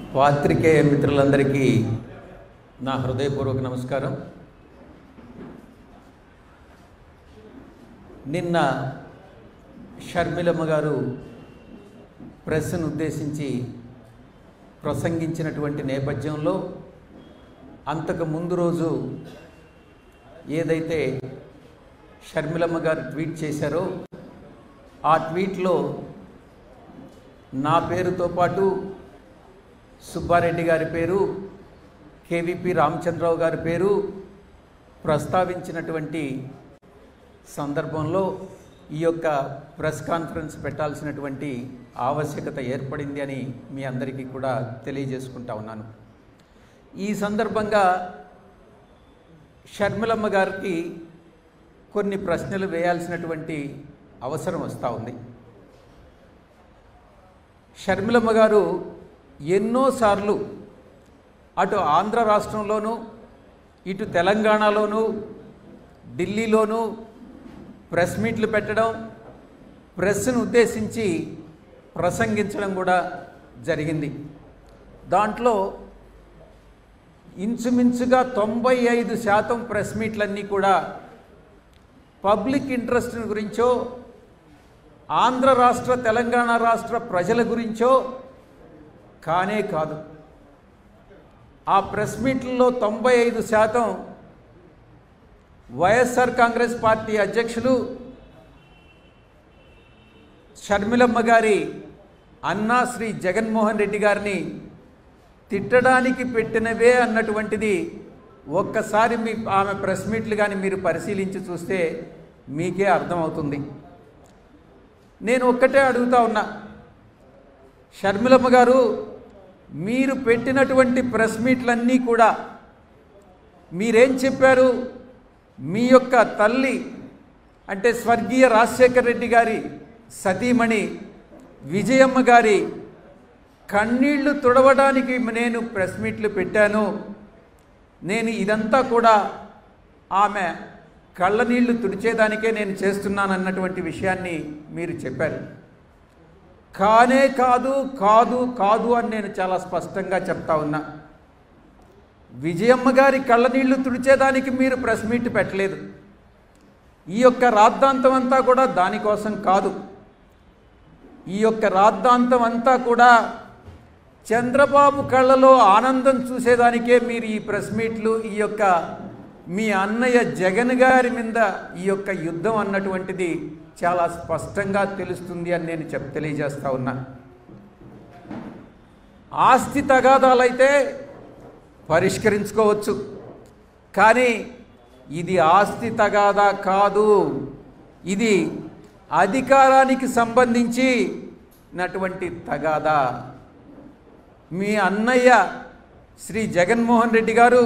పాత్రికేయ మిత్రులందరికీ నా హృదయపూర్వక నమస్కారం నిన్న షర్మిలమ్మ గారు ప్రెస్ను ఉద్దేశించి ప్రసంగించినటువంటి నేపథ్యంలో అంతకు ముందు రోజు ఏదైతే షర్మిలమ్మ గారు ట్వీట్ చేశారో ఆ ట్వీట్లో నా పేరుతో పాటు సుబ్బారెడ్డి గారి పేరు కేవీపీ రామచంద్రరావు గారి పేరు ప్రస్తావించినటువంటి సందర్భంలో ఈ యొక్క ప్రెస్ కాన్ఫరెన్స్ పెట్టాల్సినటువంటి ఆవశ్యకత ఏర్పడింది అని మీ అందరికీ కూడా తెలియజేసుకుంటా ఉన్నాను ఈ సందర్భంగా షర్మిలమ్మ గారికి కొన్ని ప్రశ్నలు వేయాల్సినటువంటి అవసరం వస్తూ ఉంది షర్మిలమ్మ గారు ఎన్నోసార్లు అటు ఆంధ్ర రాష్ట్రంలోనూ ఇటు తెలంగాణలోనూ ఢిల్లీలోనూ ప్రెస్ మీట్లు పెట్టడం ప్రెస్ను ఉద్దేశించి ప్రసంగించడం కూడా జరిగింది దాంట్లో ఇంచుమించుగా తొంభై ఐదు శాతం ప్రెస్ మీట్లన్నీ కూడా పబ్లిక్ ఇంట్రెస్ట్ గురించో ఆంధ్ర రాష్ట్ర తెలంగాణ రాష్ట్ర ప్రజల గురించో కానే కాదు ఆ ప్రెస్ మీట్లలో తొంభై ఐదు శాతం వైఎస్ఆర్ కాంగ్రెస్ పార్టీ అధ్యక్షులు షర్మిలమ్మ గారి అన్నా శ్రీ జగన్మోహన్ రెడ్డి గారిని తిట్టడానికి పెట్టినవే అన్నటువంటిది ఒక్కసారి మీ ఆమె ప్రెస్ మీట్లు కానీ మీరు పరిశీలించి చూస్తే మీకే అర్థమవుతుంది నేను ఒక్కటే అడుగుతా ఉన్నా షర్మిలమ్మ గారు మీరు పెట్టినటువంటి ప్రెస్ మీట్లన్నీ కూడా మీరేం చెప్పారు మీ యొక్క తల్లి అంటే స్వర్గీయ రాజశేఖర రెడ్డి గారి సతీమణి విజయమ్మ గారి కన్నీళ్లు తుడవడానికి నేను ప్రెస్ మీట్లు పెట్టాను నేను ఇదంతా కూడా ఆమె కళ్ళనీళ్లు తుడిచేదానికే నేను చేస్తున్నాను అన్నటువంటి విషయాన్ని మీరు చెప్పారు కానే కాదు కాదు కాదు అని నేను చాలా స్పష్టంగా చెప్తా ఉన్నా విజయమ్మ గారి కళ్ళనీళ్లు తుడిచేదానికి మీరు ప్రెస్ మీట్ పెట్టలేదు ఈ యొక్క రాద్ధాంతం అంతా కూడా దానికోసం కాదు ఈ యొక్క రాద్ధాంతం అంతా కూడా చంద్రబాబు కళ్ళలో ఆనందం చూసేదానికే మీరు ఈ ప్రెస్ మీట్లు ఈ యొక్క మీ అన్నయ్య జగన్ గారి మీద ఈ యొక్క యుద్ధం అన్నటువంటిది చాలా స్పష్టంగా తెలుస్తుంది అని నేను చెప్ తెలియజేస్తా ఉన్నా ఆస్తి తగాదాలైతే పరిష్కరించుకోవచ్చు కానీ ఇది ఆస్తి తగాదా కాదు ఇది అధికారానికి సంబంధించినటువంటి తగాదా మీ అన్నయ్య శ్రీ జగన్మోహన్ రెడ్డి గారు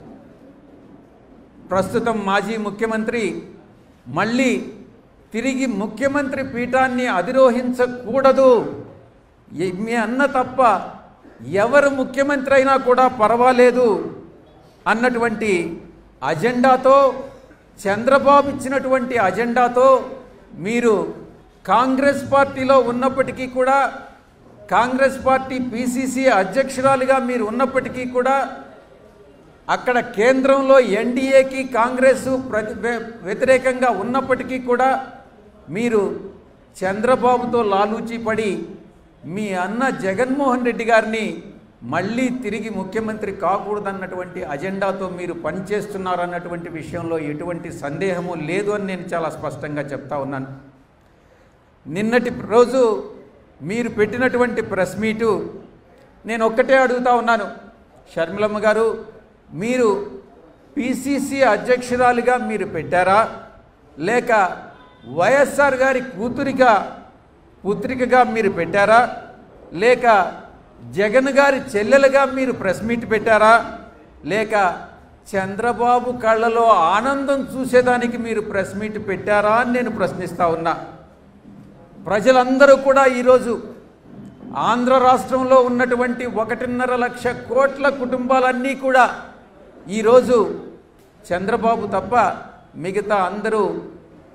ప్రస్తుతం మాజీ ముఖ్యమంత్రి మళ్ళీ తిరిగి ముఖ్యమంత్రి పీఠాన్ని అధిరోహించకూడదు ఈ- మీ అన్న తప్ప ఎవరు ముఖ్యమంత్రి అయినా కూడా పర్వాలేదు అన్నటువంటి అజెండాతో చంద్రబాబు ఇచ్చినటువంటి అజెండాతో మీరు కాంగ్రెస్ పార్టీలో ఉన్నప్పటికీ కూడా కాంగ్రెస్ పార్టీ పిసిసి అధ్యక్షురాలుగా మీరు ఉన్నప్పటికీ కూడా అక్కడ కేంద్రంలో ఎన్డీఏకి కాంగ్రెస్ ప్రతి వ్య- వ్యతిరేకంగా ఉన్నప్పటికీ కూడా మీరు చంద్రబాబుతో లాలూచి పడి మీ అన్న జగన్మోహన్ రెడ్డి గారిని మళ్ళీ తిరిగి ముఖ్యమంత్రి కాకూడదన్నటువంటి అజెండాతో మీరు పనిచేస్తున్నారన్నటువంటి విషయంలో ఎటువంటి సందేహము లేదు అని నేను చాలా స్పష్టంగా చెప్తా ఉన్నాను నిన్నటి రోజు మీరు పెట్టినటువంటి ప్రెస్ మీటు నేను ఒక్కటే అడుగుతా ఉన్నాను షర్మిలమ్మ గారు మీరు పిసిసి అధ్యక్షురాలుగా మీరు పెట్టారా లేక వైఎస్ఆర్ గారి కూతురిగా పుత్రికగా మీరు పెట్టారా లేక జగన్ గారి చెల్లెలుగా మీరు ప్రెస్ మీట్ పెట్టారా లేక చంద్రబాబు కళ్ళలో ఆనందం చూసేదానికి మీరు ప్రెస్ మీట్ పెట్టారా అని నేను ప్రశ్నిస్తా ఉన్నా ప్రజలందరూ కూడా ఈరోజు ఆంధ్ర రాష్ట్రంలో ఉన్నటువంటి ఒకటిన్నర లక్ష కోట్ల కుటుంబాలన్నీ కూడా ఈరోజు చంద్రబాబు తప్ప మిగతా అందరూ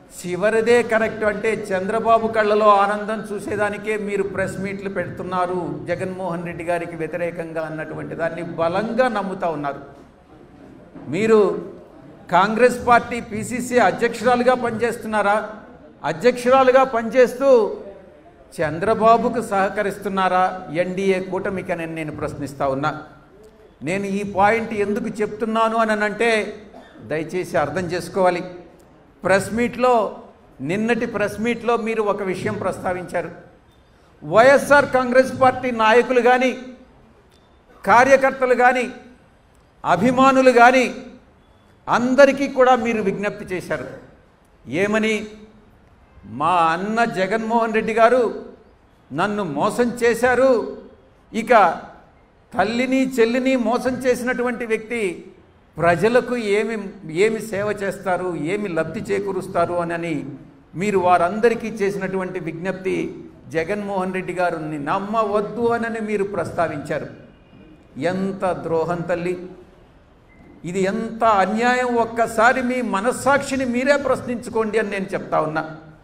చివరిదే కరెక్ట్ అంటే చంద్రబాబు కళ్ళలో ఆనందం చూసేదానికే మీరు ప్రెస్ మీట్లు పెడుతున్నారు జగన్మోహన్ రెడ్డి గారికి వ్యతిరేకంగా అన్నటువంటి దాన్ని బలంగా నమ్ముతా ఉన్నారు మీరు కాంగ్రెస్ పార్టీ పిసిసి అధ్యక్షురాలుగా పనిచేస్తున్నారా అధ్యక్షురాలుగా పనిచేస్తూ చంద్రబాబుకు సహకరిస్తున్నారా ఎన్డీఏ కూటమికని నేను ప్రశ్నిస్తా ఉన్నా నేను ఈ పాయింట్ ఎందుకు చెప్తున్నాను అని అంటే దయచేసి అర్థం చేసుకోవాలి ప్రెస్ మీట్లో నిన్నటి ప్రెస్ మీట్లో మీరు ఒక విషయం ప్రస్తావించారు వైఎస్ఆర్ కాంగ్రెస్ పార్టీ నాయకులు కానీ కార్యకర్తలు కానీ అభిమానులు కానీ అందరికీ కూడా మీరు విజ్ఞప్తి చేశారు ఏమని మా అన్న జగన్మోహన్ రెడ్డి గారు నన్ను మోసం చేశారు ఇక తల్లిని చెల్లిని మోసం చేసినటువంటి వ్యక్తి ప్రజలకు ఏమి ఏమి సేవ చేస్తారు ఏమి లబ్ధి చేకూరుస్తారు అని మీరు వారందరికీ చేసినటువంటి విజ్ఞప్తి జగన్మోహన్ రెడ్డి గారిని నమ్మవద్దు అని మీరు ప్రస్తావించారు ఎంత ద్రోహం తల్లి ఇది ఎంత అన్యాయం ఒక్కసారి మీ మనస్సాక్షిని మీరే ప్రశ్నించుకోండి అని నేను చెప్తా ఉన్నా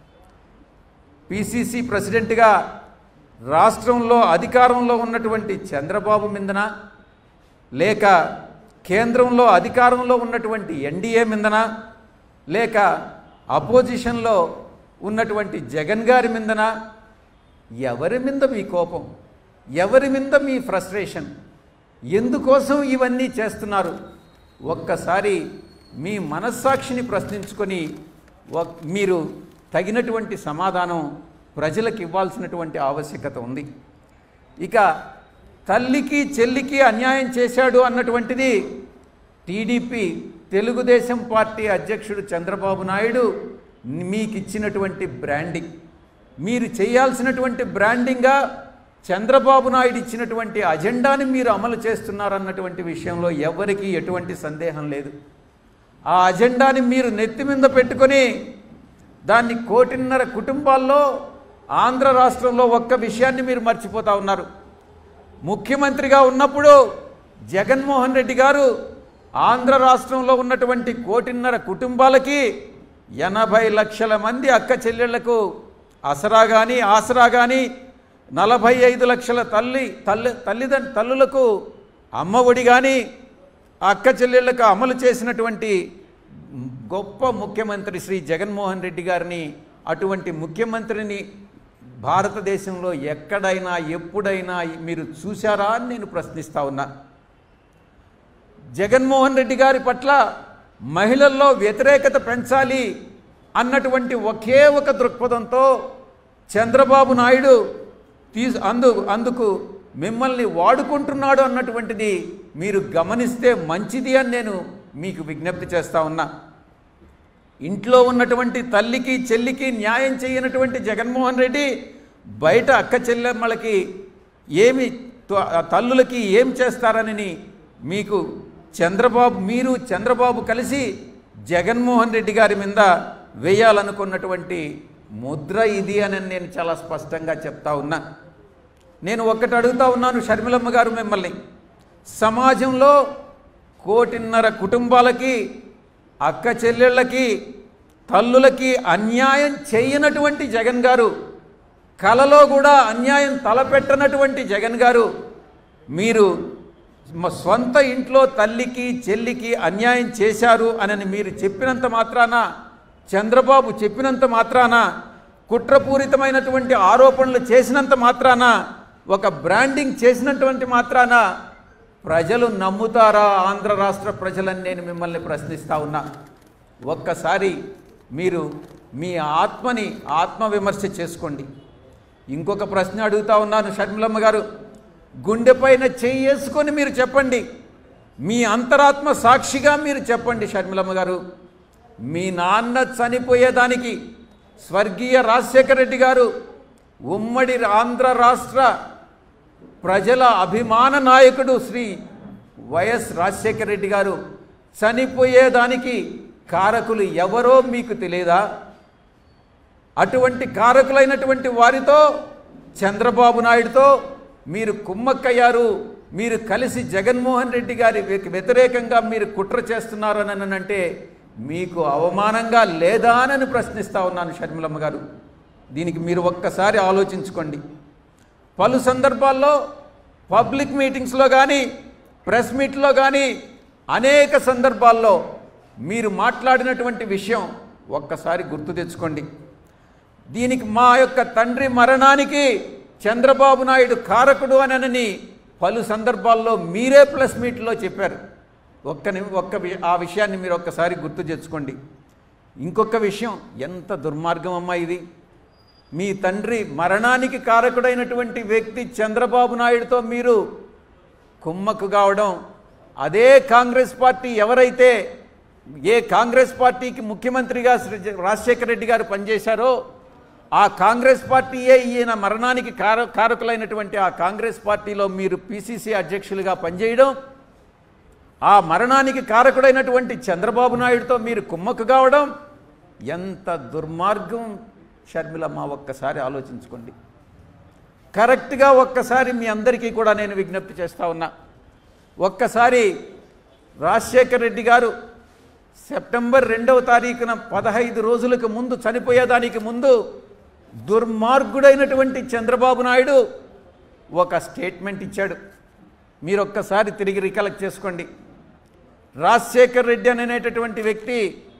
పిసిసి ప్రెసిడెంట్గా రాష్ట్రంలో అధికారంలో ఉన్నటువంటి చంద్రబాబు మీదన లేక కేంద్రంలో అధికారంలో ఉన్నటువంటి ఎన్డీఏ మీదన లేక అపోజిషన్లో ఉన్నటువంటి జగన్ గారి మీదన ఎవరి మీద మీ కోపం ఎవరి మీద మీ ఫ్రస్ట్రేషన్ ఎందుకోసం ఇవన్నీ చేస్తున్నారు ఒక్కసారి మీ మనస్సాక్షిని ప్రశ్నించుకొని ఒక్- మీరు తగినటువంటి సమాధానం ప్రజలకు ఇవ్వాల్సినటువంటి ఆవశ్యకత ఉంది ఇక తల్లికి చెల్లికి అన్యాయం చేశాడు అన్నటువంటిది టీడీపీ తెలుగుదేశం పార్టీ అధ్యక్షుడు చంద్రబాబు నాయుడు మీకు ఇచ్చినటువంటి బ్రాండింగ్ మీరు చేయాల్సినటువంటి బ్రాండింగ్గా చంద్రబాబు నాయుడు ఇచ్చినటువంటి అజెండాని మీరు అమలు చేస్తున్నారన్నటువంటి విషయంలో ఎవరికీ ఎటువంటి సందేహం లేదు ఆ అజెండాని మీరు నెత్తి మీద పెట్టుకొని దాన్ని కోటిన్నర కుటుంబాల్లో ఆంధ్ర రాష్ట్రంలో ఒక్క విషయాన్ని మీరు మర్చిపోతా ఉన్నారు ముఖ్యమంత్రిగా ఉన్నప్పుడు జగన్మోహన్ రెడ్డి గారు ఆంధ్ర రాష్ట్రంలో ఉన్నటువంటి కోటిన్నర కుటుంబాలకి ఎనభై లక్షల మంది అక్క చెల్లెళ్లకు అసరా కానీ ఆసరా కానీ నలభై ఐదు లక్షల తల్లి తల్లి తల్లిదండ్రు తల్లులకు అమ్మఒడి కానీ ఆ అక్క చెల్లెళ్లకు అమలు చేసినటువంటి గొప్ప ముఖ్యమంత్రి శ్రీ జగన్మోహన్ రెడ్డి గారిని అటువంటి ముఖ్యమంత్రిని భారతదేశంలో ఎక్కడైనా ఎప్పుడైనా మీరు చూశారా అని నేను ప్రశ్నిస్తా ఉన్నా జగన్మోహన్ రెడ్డి గారి పట్ల మహిళల్లో వ్యతిరేకత పెంచాలి అన్నటువంటి ఒకే ఒక దృక్పథంతో చంద్రబాబు నాయుడు తీసు అందు అందుకు మిమ్మల్ని వాడుకుంటున్నాడు అన్నటువంటిది మీరు గమనిస్తే మంచిది అని నేను మీకు విజ్ఞప్తి చేస్తా ఉన్నా ఇంట్లో ఉన్నటువంటి తల్లికి చెల్లికి న్యాయం చేయనటువంటి జగన్మోహన్ రెడ్డి బయట అక్క చెల్లెమ్మలకి ఏమి త- తల్లులకి ఏం చేస్తారని మీకు చంద్రబాబు మీరు చంద్రబాబు కలిసి జగన్మోహన్ రెడ్డి గారి మీద వేయాలనుకున్నటువంటి ముద్ర ఇది అని నేను చాలా స్పష్టంగా చెప్తా ఉన్నా నేను ఒక్కటి అడుగుతా ఉన్నాను షర్మిలమ్మ గారు మిమ్మల్ని సమాజంలో కోటిన్నర కుటుంబాలకి అక్క చెల్లెళ్ళకి తల్లులకి అన్యాయం చేయనటువంటి జగన్ గారు కలలో కూడా అన్యాయం తలపెట్టనటువంటి జగన్ గారు మీరు మ- స్వంత ఇంట్లో తల్లికి చెల్లికి అన్యాయం చేశారు అని మీరు చెప్పినంత మాత్రాన చంద్రబాబు చెప్పినంత మాత్రాన కుట్రపూరితమైనటువంటి ఆరోపణలు చేసినంత మాత్రాన ఒక బ్రాండింగ్ చేసినటువంటి మాత్రాన ప్రజలు నమ్ముతారా ఆంధ్ర రాష్ట్ర ప్రజలని నేను మిమ్మల్ని ప్రశ్నిస్తా ఉన్నా ఒక్కసారి మీరు మీ ఆత్మని ఆత్మవిమర్శ చేసుకోండి ఇంకొక ప్రశ్న అడుగుతా ఉన్నాను షర్మిలమ్మ గారు గుండెపైన చేసుకొని మీరు చెప్పండి మీ అంతరాత్మ సాక్షిగా మీరు చెప్పండి షర్మిలమ్మ గారు మీ నాన్న చనిపోయేదానికి స్వర్గీయ రాజశేఖర రెడ్డి గారు ఉమ్మడి ఆంధ్ర రాష్ట్ర ప్రజల అభిమాన నాయకుడు శ్రీ వైఎస్ రాజశేఖర రెడ్డి గారు చనిపోయేదానికి కారకులు ఎవరో మీకు తెలియదా అటువంటి కారకులైనటువంటి వారితో చంద్రబాబు నాయుడుతో మీరు కుమ్మక్కయ్యారు మీరు కలిసి జగన్మోహన్ రెడ్డి గారి వ్య- వ్యతిరేకంగా మీరు కుట్ర చేస్తున్నారని అంటే మీకు అవమానంగా లేదా అని ప్రశ్నిస్తా ఉన్నాను షర్మిలమ్మ గారు దీనికి మీరు ఒక్కసారి ఆలోచించుకోండి పలు సందర్భాల్లో పబ్లిక్ మీటింగ్స్లో కానీ ప్రెస్ మీట్లో కానీ అనేక సందర్భాల్లో మీరు మాట్లాడినటువంటి విషయం ఒక్కసారి గుర్తు తెచ్చుకోండి దీనికి మా యొక్క తండ్రి మరణానికి చంద్రబాబు నాయుడు కారకుడు అనని పలు సందర్భాల్లో మీరే ప్లస్ మీట్లో చెప్పారు ఒక్క ని- ఒక్క వి- ఆ విషయాన్ని మీరు ఒక్కసారి గుర్తు తెచ్చుకోండి ఇంకొక విషయం ఎంత దుర్మార్గం అమ్మా ఇది మీ తండ్రి మరణానికి కారకుడైనటువంటి వ్యక్తి చంద్రబాబు నాయుడుతో మీరు కుమ్మక్కు కావడం అదే కాంగ్రెస్ పార్టీ ఎవరైతే ఏ కాంగ్రెస్ పార్టీకి ముఖ్యమంత్రిగా శ్రీ జ- రాజశేఖర రెడ్డి గారు పనిచేశారో ఆ కాంగ్రెస్ పార్టీయే ఈయన మరణానికి కార కారకులైనటువంటి ఆ కాంగ్రెస్ పార్టీలో మీరు పిసిసి అధ్యక్షులుగా పనిచేయడం ఆ మరణానికి కారకుడైనటువంటి చంద్రబాబు నాయుడుతో మీరు కుమ్మక్కు కావడం ఎంత దుర్మార్గం షర్మిలమ్మ ఒక్కసారి ఆలోచించుకోండి కరెక్ట్గా ఒక్కసారి మీ అందరికీ కూడా నేను విజ్ఞప్తి చేస్తా ఉన్నా ఒక్కసారి రాజశేఖర్ రెడ్డి గారు సెప్టెంబర్ రెండవ తారీఖున పదహైదు రోజులకు ముందు చనిపోయేదానికి ముందు దుర్మార్గుడైనటువంటి చంద్రబాబు నాయుడు ఒక స్టేట్మెంట్ ఇచ్చాడు మీరు ఒక్కసారి తిరిగి రికలెక్ట్ చేసుకోండి రాజశేఖర్ రెడ్డి అనేటటువంటి వ్యక్తి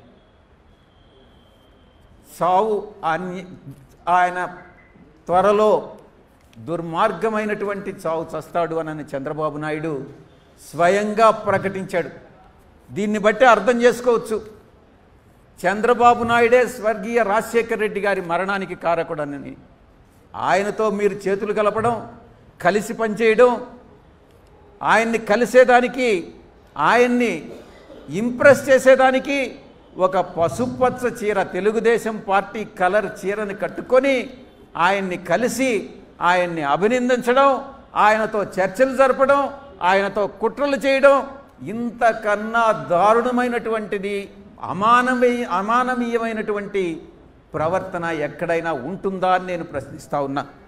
సావు అన్య- ఆయన త్వరలో దుర్మార్గమైనటువంటి చావు చస్తాడు అని చంద్రబాబు నాయుడు స్వయంగా ప్రకటించాడు దీన్ని బట్టి అర్థం చేసుకోవచ్చు చంద్రబాబు నాయుడే స్వర్గీయ రాజశేఖర్ రెడ్డి గారి మరణానికి కారకుడనని ఆయనతో మీరు చేతులు కలపడం కలిసి పనిచేయడం ఆయన్ని కలిసేదానికి ఆయన్ని ఇంప్రెస్ చేసేదానికి ఒక పసుపచ్చ చీర తెలుగుదేశం పార్టీ కలర్ చీరని కట్టుకొని ఆయన్ని కలిసి ఆయన్ని అభినందించడం ఆయనతో చర్చలు జరపడం ఆయనతో కుట్రలు చేయడం ఇంతకన్నా దారుణమైనటువంటిది అమానవీ అమానవీయమైనటువంటి ప్రవర్తన ఎక్కడైనా ఉంటుందా అని నేను ప్రశ్నిస్తా ఉన్నా